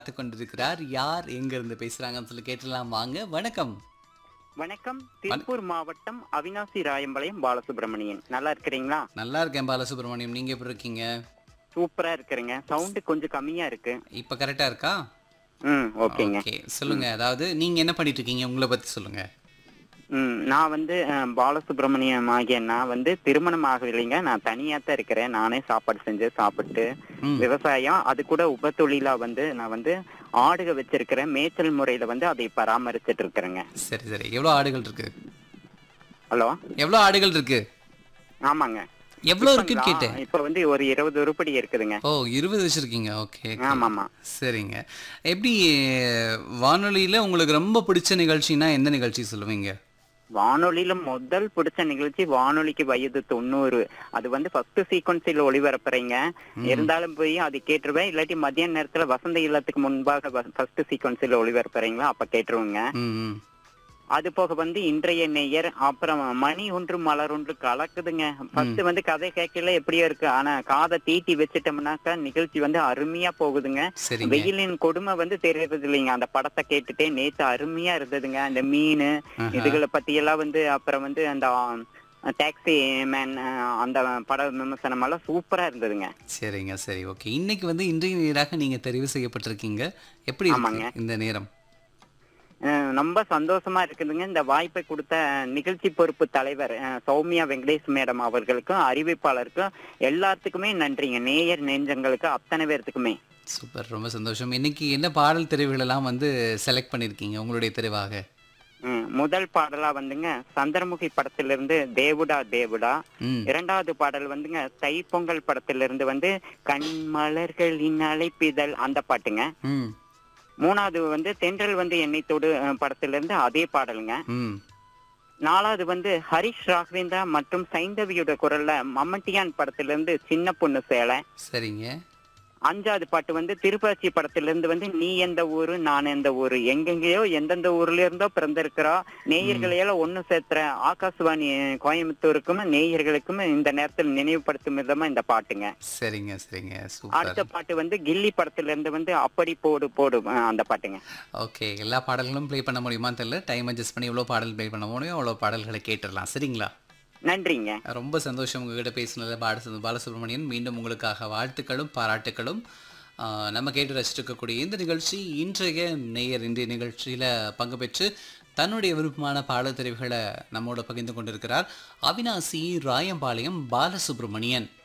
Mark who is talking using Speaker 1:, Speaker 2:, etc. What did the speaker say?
Speaker 1: பார்த்து கொண்டிருக்கிறார் யார் எங்க இருந்து பேசுறாங்கன்னு சொல்லி கேட்டுலாம் வாங்க வணக்கம்
Speaker 2: வணக்கம் திருப்பூர் மாவட்டம் அவினாசி ராயம்பாளையம் பாலசுப்ரமணியன் நல்லா இருக்கிறீங்களா
Speaker 1: நல்லா இருக்கேன் பாலசுப்ரமணியம் நீங்க எப்படி இருக்கீங்க
Speaker 2: சூப்பரா இருக்கிறேங்க சவுண்டு கொஞ்சம் கம்மியா இருக்கு
Speaker 1: இப்ப கரெக்டா இருக்கா
Speaker 2: ம் ஓகேங்க
Speaker 1: ஓகே சொல்லுங்க அதாவது நீங்க என்ன பண்ணிட்டு இருக்கீங்க உங்களை பத்தி சொல்லுங்க
Speaker 2: ம் நான் வந்து அஹ், பாலசுப்ரமணியம் ஆகிய நான் வந்து திருமணம் ஆகவில்லைங்க நான் தனியா தான் இருக்கிறேன் நானே சாப்பாடு செஞ்சு சாப்பிட்டு
Speaker 1: ம்.
Speaker 2: விவசாயம் அது கூட உபத்தொழிலா வந்து நான் வந்து ஆடுக வச்சிருக்கிறேன் மேய்ச்சல் முறையில வந்து அதை பராமரிச்சிட்டு இருக்கிறேங்க
Speaker 1: சரி சரி எவ்வளவு ஆடுகள் இருக்கு
Speaker 2: ஹலோ
Speaker 1: எவ்வளவு ஆடுகள் இருக்கு
Speaker 2: ஆமாங்க
Speaker 1: எவ்வளவு இருக்குன்னு கேட்டேன்
Speaker 2: இப்ப வந்து ஒரு இருபது உருப்படி இருக்குதுங்க
Speaker 1: ஓ இருபது வச்சிருக்கீங்க ஓகே
Speaker 2: ஆமாமா
Speaker 1: சரிங்க எப்படி வானொலியில உங்களுக்கு ரொம்ப பிடிச்ச நிகழ்ச்சினா எந்த நிகழ்ச்சி சொல்லுவீங்க
Speaker 2: வானொலியில முதல் பிடிச்ச நிகழ்ச்சி வானொலிக்கு வயது தொண்ணூறு அது வந்து ஃபர்ஸ்ட் சீக்வன்ஸில் ஒளிபரப்புறீங்க இருந்தாலும் போய் அது கேட்டுருவேன் இல்லாட்டி மதியான நேரத்துல வசந்த இல்லத்துக்கு முன்பாக ஃபர்ஸ்ட் சீக்வன்ஸில் ஒளிபரப்புறீங்களா அப்ப கேட்டுருவோங்க
Speaker 1: ம் ம்.
Speaker 2: அது போக வந்து இன்றைய நேயர் அப்புறம் மணி ஒன்று மலர் ஒன்று கலக்குதுங்க ஃபர்ஸ்ட் வந்து கதை கேட்கல எப்படியோ இருக்கு ஆனா காதை தீட்டி வச்சுட்டோம்னாக்கா நிகழ்ச்சி வந்து அருமையா போகுதுங்க
Speaker 1: சரிங்க
Speaker 2: வெயிலின் கொடுமை வந்து தெரியறது இல்லைங்க அந்த படத்தை கேட்டுட்டே நேத்து அருமையா இருந்ததுங்க அந்த மீன்
Speaker 1: ஆஹா.
Speaker 2: இதுகளை பத்தி எல்லாம் வந்து அப்புறம் வந்து அந்த டாக்ஸி மேன் அந்த பட விமர்சனம் எல்லாம் சூப்பரா இருந்ததுங்க
Speaker 1: சரிங்க சரி ஓகே இன்னைக்கு வந்து இன்றைய நேராக நீங்க தெரிவு செய்யப்பட்டிருக்கீங்க எப்படி
Speaker 2: ஆமாங்க.
Speaker 1: இருக்கு இந்த நேரம்
Speaker 2: அஹ் ரொம்ப சந்தோஷமா இருக்குதுங்க இந்த வாய்ப்பை கொடுத்த நிகழ்ச்சி பொறுப்பு தலைவர் அஹ், சௌமியா வெங்கடேஷ் மேடம் அவர்களுக்கும் அறிவிப்பாளருக்கும் எல்லாத்துக்குமே நன்றிங்க நேயர் நெஞ்சங்களுக்கு அத்தனை பேர்த்துக்குமே
Speaker 1: சூப்பர் ரொம்ப சந்தோஷம் இன்னைக்கு என்ன பாடல் தெரிவுகள் எல்லாம் வந்து செலக்ட் பண்ணிருக்கீங்க உங்களுடைய தெரிவாக
Speaker 2: ம், முதல் பாடலா வந்துங்க சந்திரமுகி படத்திலிருந்து தேவுடா தேவுடா
Speaker 1: ம்
Speaker 2: இரண்டாவது பாடல் வந்துங்க தைப்பொங்கல் படத்திலிருந்து வந்து கண்மலர்களின் அழைப்பிதழ் அந்த பாட்டுங்க
Speaker 1: ம்
Speaker 2: மூணாவது வந்து தென்றல் வந்து என்னை தொடு அஹ், படத்திலிருந்து அதே பாடலுங்க
Speaker 1: ம்
Speaker 2: நாலாவது வந்து ஹரிஷ் ராகவேந்திரா மற்றும் சைந்தவியோட குரல்ல மம்மட்டியான் படத்திலிருந்து சின்ன பொண்ணு சேலை
Speaker 1: சரிங்க
Speaker 2: அஞ்சாவது பாட்டு வந்து திருப்பாச்சி படத்திலிருந்து வந்து நீ எந்த ஊரு நான் எந்த ஊரு எங்கெங்கேயோ எந்தெந்த ஊர்ல இருந்தோ பிறந்திருக்கிறா நேயர்களையெல்லாம் ஒண்ணு சேர்த்துற ஆகாசவாணி கோயம்புத்தூருக்கும் நேயர்களுக்கும் இந்த நேரத்தில் நினைவுபடுத்தும் விதமா இந்த பாட்டுங்க
Speaker 1: சரிங்க சரிங்க
Speaker 2: அடுத்த
Speaker 1: சூப்பர்
Speaker 2: பாட்டு வந்து கில்லி படத்திலிருந்து வந்து அப்படி போடு போடு அஹ் அந்த பாட்டுங்க
Speaker 1: ஓகே எல்லா பாடல்களும் ப்ளே பண்ண முடியுமா தெரியல டைம் அட்ஜஸ்ட் பண்ணி எவ்வளோ பாடல் ப்ளே பண்ண முடியும் அவ்வளோ பாடல்களை கேட்டுடலாம் சரிங்களா
Speaker 2: நன்றிங்க
Speaker 1: ரொம்ப சந்தோஷம் உங்ககிட்ட பேசினது பால பாலசுப்ரமணியன் மீண்டும் உங்களுக்காக வாழ்த்துக்களும் பாராட்டுக்களும் ஆஹ் நம்ம கேட்டு ரசிச்சிருக்கக்கூடிய இந்த நிகழ்ச்சி இன்றைய நேயர் இன்றைய நிகழ்ச்சியில் பங்கு பெற்று தன்னுடைய விருப்பமான பாடல் தெரிவுகளை நம்மோட பகிர்ந்து கொண்டிருக்கிறார் அவினாசி ராயம்பாளையம் பாலசுப்ரமணியன்